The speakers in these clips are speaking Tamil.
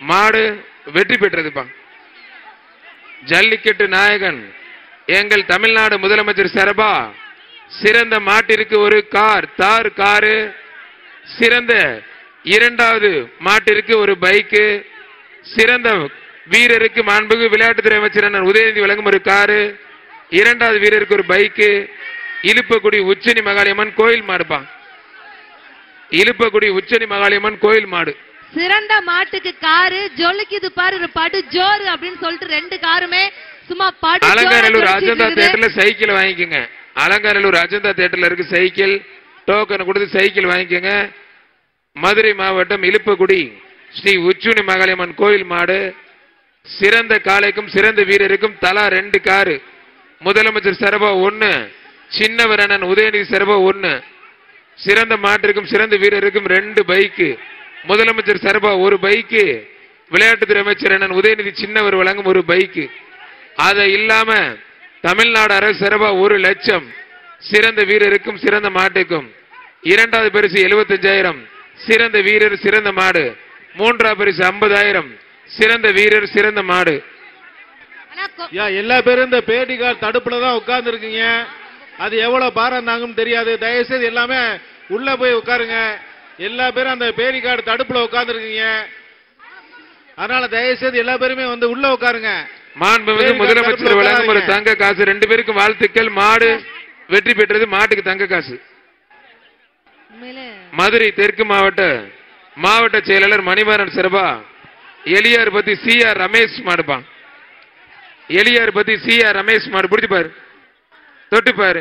மாடு வெற்றி பெற்றதுப்பா ஜல்லிக்கட்டு நாயகன் எங்கள் தமிழ்நாடு முதலமைச்சர் சரபா சிறந்த மாட்டிற்கு ஒரு கார் தார் காரு சிறந்த இரண்டாவது மாட்டிற்கு ஒரு பைக்கு சிறந்த வீரருக்கு மாண்புகு விளையாட்டுத்துறை அமைச்சர் அண்ணன் உதயநிதி வழங்கும் ஒரு காரு இரண்டாவது வீரருக்கு ஒரு பைக்கு இலுப்பக்குடி உச்சனி மகாளியம்மன் கோயில் மாடுப்பா இலுப்பக்குடி உச்சனி மகாளியம்மன் கோயில் மாடு சிறந்த மாட்டுக்கு காரு ஜொலிக்குது பாரு ஒரு படு ஜோரு அப்படின்னு சொல்லிட்டு ரெண்டு காருமே சும்மா படு ஜோரா அலங்காநல்லூர் ஜொலிச்சிட்டு அஜந்தா இருக்குது. தியேட்டர்ல சைக்கிள் வாங்கிக்கோங்க அலங்காநல்லூர் அஜந்தா தியேட்டர்ல இருக்கு சைக்கிள் டோக்கன் கொடுத்து சைக்கிள் வாங்கிக்கோங்க மதுரை மாவட்டம் இலுப்பக்குடி ஸ்ரீ உச்சுனி மகாளியம்மன் கோயில் மாடு சிறந்த காளைக்கும் சிறந்த வீரருக்கும் தலா ரெண்டு காரு முதலமைச்சர் சரபா ஒண்ணு சின்னவர் அண்ணன் உதயநிதி சரபா ஒண்ணு சிறந்த மாட்டிற்கும் சிறந்த வீரருக்கும் ரெண்டு பைக்கு முதலமைச்சர் சரபா ஒரு பைக்கு விளையாட்டுத்துறை அமைச்சர் அண்ணன் உதயநிதி சின்னவர் வழங்கும் ஒரு பைக்கு அதை இல்லாம தமிழ்நாடு அரசு சரபா ஒரு லட்சம் சிறந்த வீரருக்கும் சிறந்த மாட்டுக்கும் இரண்டாவது பரிசு எழுபத்தஞ்சாயிரம் சிறந்த வீரர் சிறந்த மாடு மூன்றாவது பரிசு ஐம்பதாயிரம் சிறந்த வீரர் சிறந்த மாடு ஆனா கொ- யா எல்லா பேரும் இந்த பேடிகார் தடுப்புல தான் உட்கார்ந்து இருக்கீங்க அது எவ்வளவு பாரம் தாங்கும்னு தெரியாது தயவுசெய்து எல்லாமே உள்ள போய் உட்காருங்க எல்லா பேரும் அந்த பேடிகார்டு தடுப்புல உட்கார்ந்து இருக்கீங்க அதனால தயவுசெய்து எல்லா பேருமே வந்து உள்ள உட்காருங்க மாண்புமிகு பேரிகார் முதலமைச்சர் தடுப்புல வழங்கும் ஒரு உட்காருங்க. தங்க காசு ரெண்டு பேருக்கும் வாழ்த்துக்கள் மாடு வெற்றி பெற்றது மாட்டுக்கு தங்க காசு உண்மையிலே மதுரை தெற்கு மாவட்ட மாவட்ட செயலாளர் மணிமாறன் சிறபா எலியார் பத்தி சி ஆர் ரமேஷ் மாடுப்பான் எலியார் பத்தி சி ஆர் ரமேஷ் மாடு பிடிச்சு பாரு தொட்டு பாரு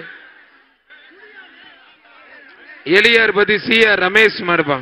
எலியார் பத்தி சி ஆர் ரமேஷ் மாடுப்பான்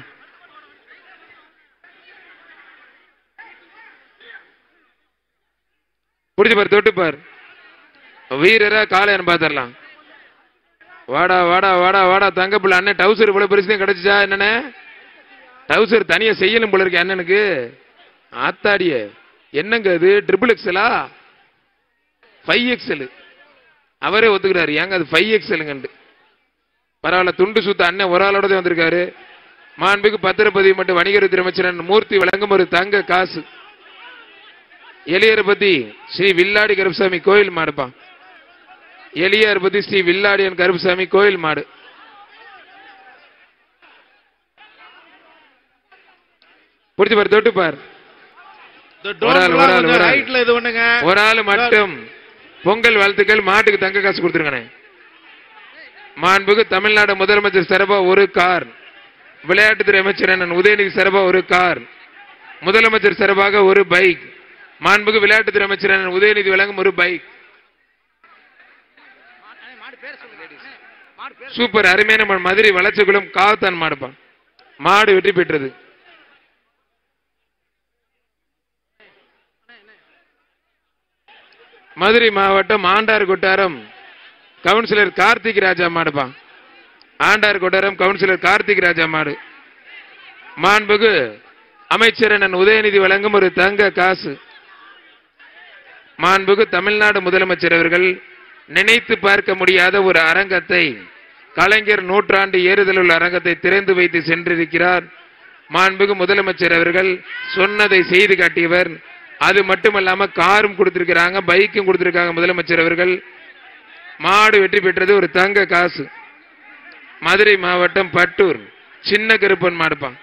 பிடிச்சு பாரு தொட்டு பாரு வீரரா காளையன் பாத்திரலாம் வாடா வாடா வாடா வாடா தங்க பிள்ளை அண்ணன் டவுசர் இவ்வளவு பெருசு கிடைச்சிச்சா என்னண்ணே டவுசர் தனியா செய்யணும் போல இருக்கு அண்ணனுக்கு ஆத்தாடிய என்னங்க அது ட்ரிபிள் எக்ஸலா ஃபைவ் எக்ஸல் அவரே ஒத்துக்கிறாரு ஏங்க அது ஃபைவ் எக்ஸலுங்கண்டு பரவாயில்ல துண்டு சுத்த அண்ணன் ஒரு ஆளோட தான் வந்திருக்காரு மாண்புக்கு பத்திரப்பதிவு மற்றும் வணிகத்துறை அமைச்சர் மூர்த்தி வழங்கும் ஒரு தங்க காசு எளியரை பத்தி ஸ்ரீ வில்லாடி கருப்பசாமி கோயில் மாடுப்பான் எளியார் பத்தி ஸ்ரீ வில்லாடியன் கருப்புசாமி கோயில் மாடு புடிச்சு பாரு தொட்டு பாரு இந்த ஒரு ஆள், ஒரு ஆள், ஒரு ஆள். ரைட்ல இது பண்ணுங்க ஒரு ஆள் மட்டும் பொங்கல் வாழ்த்துக்கள் மாட்டுக்கு தங்க காசு கொடுத்துருங்கண்ணே மாண்புக்கு தமிழ்நாடு முதலமைச்சர் சரபா ஒரு கார் விளையாட்டுத்துறை அமைச்சர் அண்ணன் உதயநிதி சரபா ஒரு கார் முதலமைச்சர் சரபாக ஒரு பைக் மாண்புக்கு விளையாட்டுத்துறை அமைச்சர் அண்ணன் உதயநிதி வழங்கும் ஒரு பைக் சூப்பர் அருமையான மாடு. மதுரை வளர்ச்சிக்குளம் காவத்தான் மாடுப்பான் மாடு வெற்றி பெற்றது மதுரை மாவட்டம் ஆண்டார் கொட்டாரம் கவுன்சிலர் கார்த்திக் ராஜா மாடுப்பா ஆண்டார் கொட்டாரம் கவுன்சிலர் கார்த்திக் ராஜா மாடு மாண்புகு அமைச்சர் அண்ணன் உதயநிதி வழங்கும் ஒரு தங்க காசு மாண்புகு தமிழ்நாடு முதலமைச்சர் அவர்கள் நினைத்து பார்க்க முடியாத ஒரு அரங்கத்தை கலைஞர் நூற்றாண்டு ஏறுதல் உள்ள அரங்கத்தை திறந்து வைத்து சென்றிருக்கிறார் மாண்புகு முதலமைச்சர் அவர்கள் சொன்னதை செய்து காட்டியவர் அது மட்டுமல்லாம காரும் கொடுத்திருக்கிறாங்க பைக்கும் கொடுத்திருக்காங்க முதலமைச்சர் அவர்கள் மாடு வெற்றி பெற்றது ஒரு தங்க காசு மதுரை மாவட்டம் பட்டூர் சின்ன கருப்பன் மாடுப்பான்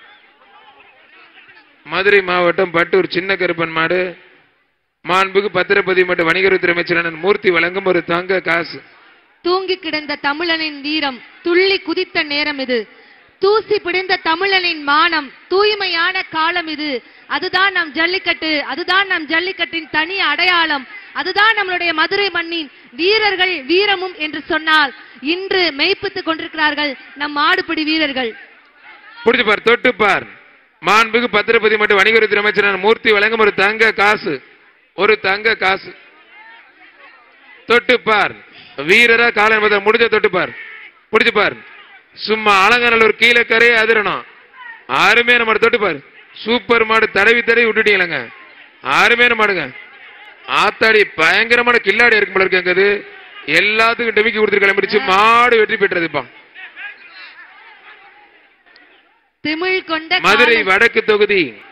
மதுரை மாவட்டம் பட்டூர் சின்ன கருப்பன் மாடு மாண்புக்கு பத்திரப்பதிவு மற்றும் வணிகத்துறை அமைச்சர் அண்ணன் மூர்த்தி வழங்கும் ஒரு தங்க காசு தூங்கி கிடந்த தமிழனின் வீரம் துள்ளி குதித்த நேரம் இது தூசி பிடிந்த தமிழனின் மானம் தூய்மையான காலம் இது அதுதான் நம் ஜல்லிக்கட்டு அதுதான் நம் ஜல்லிக்கட்டின் தனி அடையாளம் அதுதான் நம்மளுடைய மதுரை மண்ணின் வீரர்கள் வீரமும் என்று சொன்னால் இன்று மெய்ப்பித்துக் கொண்டிருக்கிறார்கள் நம் மாடுபிடி வீரர்கள் புடிச்சு பார் தொட்டு பார் மாண்புக்கு பத்திரப்பதி மற்றும் வணிகத்துறை அமைச்சர் அண்ணன் மூர்த்தி வழங்கும் ஒரு தங்க காசு ஒரு தங்க காசு தொட்டு பார் வீரரா காலை முதல் முடிஞ்ச தொட்டு பார் புடிச்சு பார் சும்மா அலங்கநல்லூர் கீழக்கரையே அதிரணும் அருமையான மாடு தொட்டு பார் சூப்பர் மாடு தடவி தடவி விட்டுட்டீங்களங்க அருமையான மாடுங்க ஆத்தாடி பயங்கரமான கில்லாடி இருக்கும் போல இருக்கு அது எல்லாத்துக்கும் டெமிக்கி கொடுத்துட்டு கிளம்பிடுச்சு மாடு வெற்றி பெற்றதுப்பா திமிழ் கொண்ட மதுரை காலம். வடக்கு தொகுதி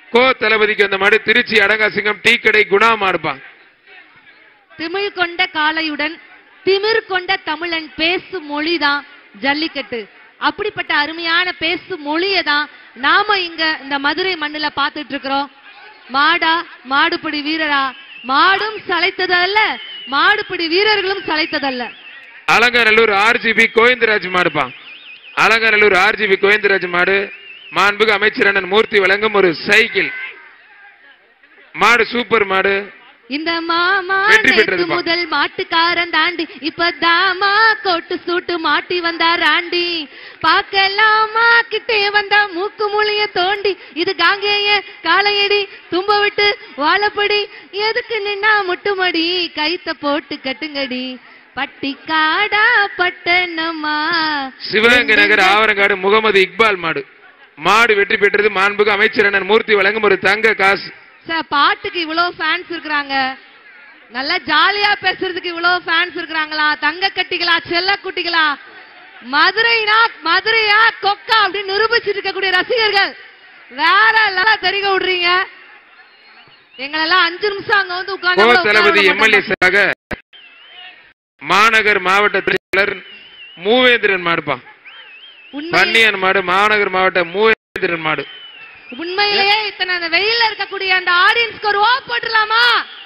கோ தளபதிக்கு அந்த மாடு திருச்சி அடங்காசிங்கம் டீ கடை குணா மாடுப்பான் திமிழ் கொண்ட காளையுடன் திமிர் கொண்ட தமிழன் பேசும் மொழிதான் ஜல்லிக்கட்டு அப்படிப்பட்ட அருமையான பேசும் மொழியை தான் நாம இங்க இந்த மதுரை மண்ணுல பார்த்துட்டு இருக்கிறோம் மாடா மாடுபிடி வீரரா மாடும் சளைத்ததல்ல மாடுபிடி வீரர்களும் சளைத்ததல்ல அலங்காநல்லூர் ஆர்ஜிபி கோவிந்தராஜ் மாடுப்பான் அலங்காநல்லூர் ஆர்ஜிபி கோவிந்தராஜ் மாடு மாண்புக்கு அமைச்சர் அண்ணன் மூர்த்தி வழங்கும் ஒரு சைக்கிள் மாடு சூப்பர் மாடு இந்த மாமா வெற்றி நேத்து பெற்றதுப்பா. முதல் மாட்டுக்காரன் தாண்டி இப்ப தாமா கோட்டு சூட்டு மாட்டி வந்தார் ஆண்டி பாக்கலாமா கிட்டே வந்தா மூக்கு மூலிய தோண்டி இது காங்கேய காளையடி தும்ப விட்டு வாழப்படி எதுக்கு நின்னா முட்டுமடி கைத்த போட்டு கட்டுங்கடி பட்டி காடா பட்டணமா சிவகங்கை நகர் ஆவரங்காடு முகமது இக்பால் மாடு மாடு வெற்றி பெற்றது மாண்புக்கு அமைச்சர் அண்ணன் மூர்த்தி வழங்கும் ஒரு தங்க காசு சார் பாட்டுக்கு இவ்வளவு ஃபேன்ஸ் இருக்கிறாங்க நல்லா ஜாலியா பேசுறதுக்கு இவ்வளவு ஃபேன்ஸ் இருக்கிறாங்களா தங்க கட்டிகளா செல்ல குட்டிகளா மதுரைனா மதுரையா கொக்கா அப்படின்னு நிரூபிச்சிட்டு இருக்கக்கூடிய ரசிகர்கள் வேற லெவலா தெரிக விடுறீங்க எங்களெல்லாம் அஞ்சு நிமிஷம் அங்க வந்து கோ உட்கார்ந்து தளபதி எம்எல்ஏ சாக மாநகர் மாவட்ட செயலர் மூவேந்திரன் மாடுப்பான் உண்மை பன்னியன் மாடு மாநகர் மாவட்ட மூவேந்திரன் மாடு உண்மையிலேயே இத்தனை அந்த வெயில்ல இருக்கக்கூடிய அந்த ஆடியன்ஸ்க்கு ஒரு ஓ போட்டுலாமா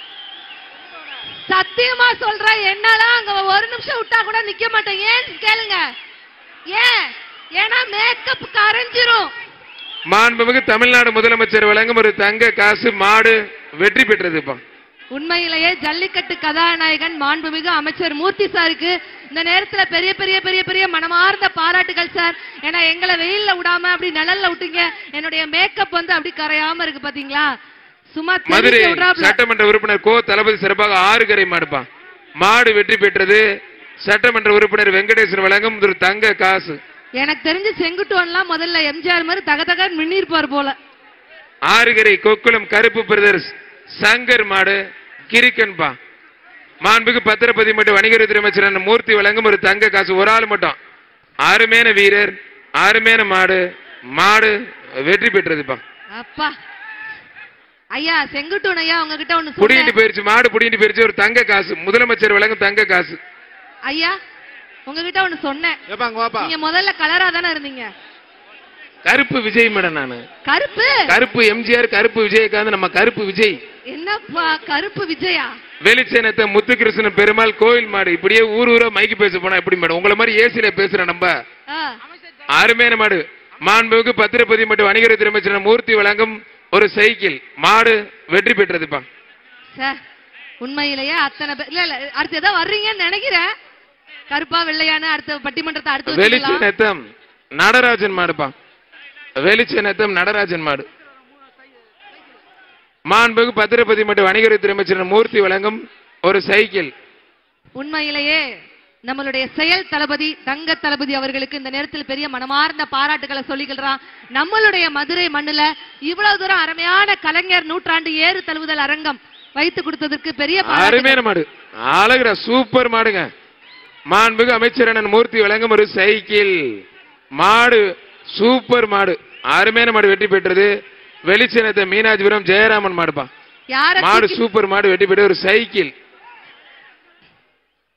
சத்தியமா சொல்றேன் என்னதான் அங்க ஒரு நிமிஷம் விட்டா கூட நிக்க மாட்டேன் ஏன் கேளுங்க ஏன் ஏன்னா மேக்கப் கரைஞ்சிரும் மாண்புமிகு தமிழ்நாடு முதலமைச்சர் வழங்கும் ஒரு தங்க காசு மாடு வெற்றி பெற்றதுப்பா உண்மையிலேயே ஜல்லிக்கட்டு கதாநாயகன் மாண்புமிகு அமைச்சர் மூர்த்தி சாருக்கு இந்த நேரத்துல பெரிய பெரிய பெரிய பெரிய மனமார்ந்த பாராட்டுகள் சார் ஏன்னா எங்களை வெயில்ல விடாம அப்படி நிழல்ல விட்டீங்க என்னுடைய மேக்கப் வந்து அப்படி கரையாம இருக்கு பாத்தீங்களா சும்மா மதுரை தெரிக்க விடுறாப்புல சட்டமன்ற உறுப்பினர் கோ தளபதி சிறப்பாக ஆறு கரை மாடுப்பான் மாடு வெற்றி பெற்றது சட்டமன்ற உறுப்பினர் வெங்கடேசன் வழங்கும் ஒரு தங்க காசு எனக்கு தெரிஞ்சு செங்குட்டுவன்லாம் முதல்ல எம்ஜிஆர் மாதிரி தகதகன்னு மின்னிருப்பார் போல ஆறுகரை கொக்குளம் கருப்பு பிரதர்ஸ் சங்கர் மாடு கிரிக்கன்பா மாண்புக்கு பத்திரப்பதி மட்டும் வணிகத்துறை அமைச்சர் அண்ணன் மூர்த்தி வழங்கும் ஒரு தங்க காசு ஒரு ஆள் மட்டும் அருமையான வீரர் அருமையான மாடு மாடு வெற்றி பெற்றதுப்பா அப்பா ஐயா செங்குட்டுவன் ஐயா உங்ககிட்ட ஒண்ணு புடிங்கிட்டு சொன்னேன் போயிருச்சு மாடு புடிங்கிட்டு போயிருச்சு ஒரு தங்க காசு முதலமைச்சர் வழங்கும் தங்க காசு ஐயா உங்ககிட்ட ஒண்ணு சொன்னேன் ஏப்பா அங்க வாப்பா நீங்க முதல்ல கலரா தானே இருந்தீங்க கருப்பு விஜய் மேடம் நானு கருப்பு கருப்பு எம்ஜிஆர் கருப்பு விஜயகாந்த் நம்ம கருப்பு விஜய் என்னப்பா கருப்பு விஜயா வெளிச்சேனத்தை முத்துகிருஷ்ணன் பெருமாள் கோயில் மாடு இப்படியே ஊர் ஊரா மைக்கு பேச போனா எப்படி மேடம் உங்களை மாதிரி ஏசில பேசுறேன் நம்ம ஆ, அருமையான மாடு மாண்புக்கு பத்திரப்பதி மற்றும் வணிகத்துறை அமைச்சர் மூர்த்தி வழங்கும் ஒரு சைக்கிள் மாடு வெற்றி பெற்றதுப்பா சார் உண்மையிலேயே அத்தனை பேர் இல்ல இல்ல அடுத்து ஏதோ வர்றீங்கன்னு நினைக்கிறேன் கருப்பா வெள்ளையான அடுத்த பட்டிமன்றத்தை அடுத்து வச்சுக்கலாம். வெளிச்சநத்தம் நடராஜன் மாடுப்பா வெளிச்சநத்தம் நடராஜன் மாடு மாண்புக்கு பத்திரப்பதி மற்றும் வணிகத்துறை அமைச்சர் மூர்த்தி வழங்கும் ஒரு சைக்கிள் உண்மையிலேயே நம்மளுடைய செயல் தளபதி தங்க தளபதி அவர்களுக்கு இந்த நேரத்தில் பெரிய மனமார்ந்த பாராட்டுகளை சொல்லிக்கிறான் நம்மளுடைய மதுரை மண்ணுல இவ்வளவு தூரம் அருமையான கலைஞர் நூற்றாண்டு ஏறு தழுவுதல் அரங்கம் வைத்து கொடுத்ததற்கு பெரிய பாராட்டுகள். அருமையான மாடு அழகுற சூப்பர் மாடுங்க மாண்புக்கு அமைச்சர் அண்ணன் மூர்த்தி வழங்கும் ஒரு சைக்கிள் மாடு சூப்பர் மாடு அருமையான மாடு வெற்றி பெற்றது வெளிச்சனத்தை மீனாட்சிபுரம் ஜெயராமன் மாடுப்பா யார மாடு தூக்கி- சூப்பர் மாடு வெற்றி பெற்று ஒரு சைக்கிள்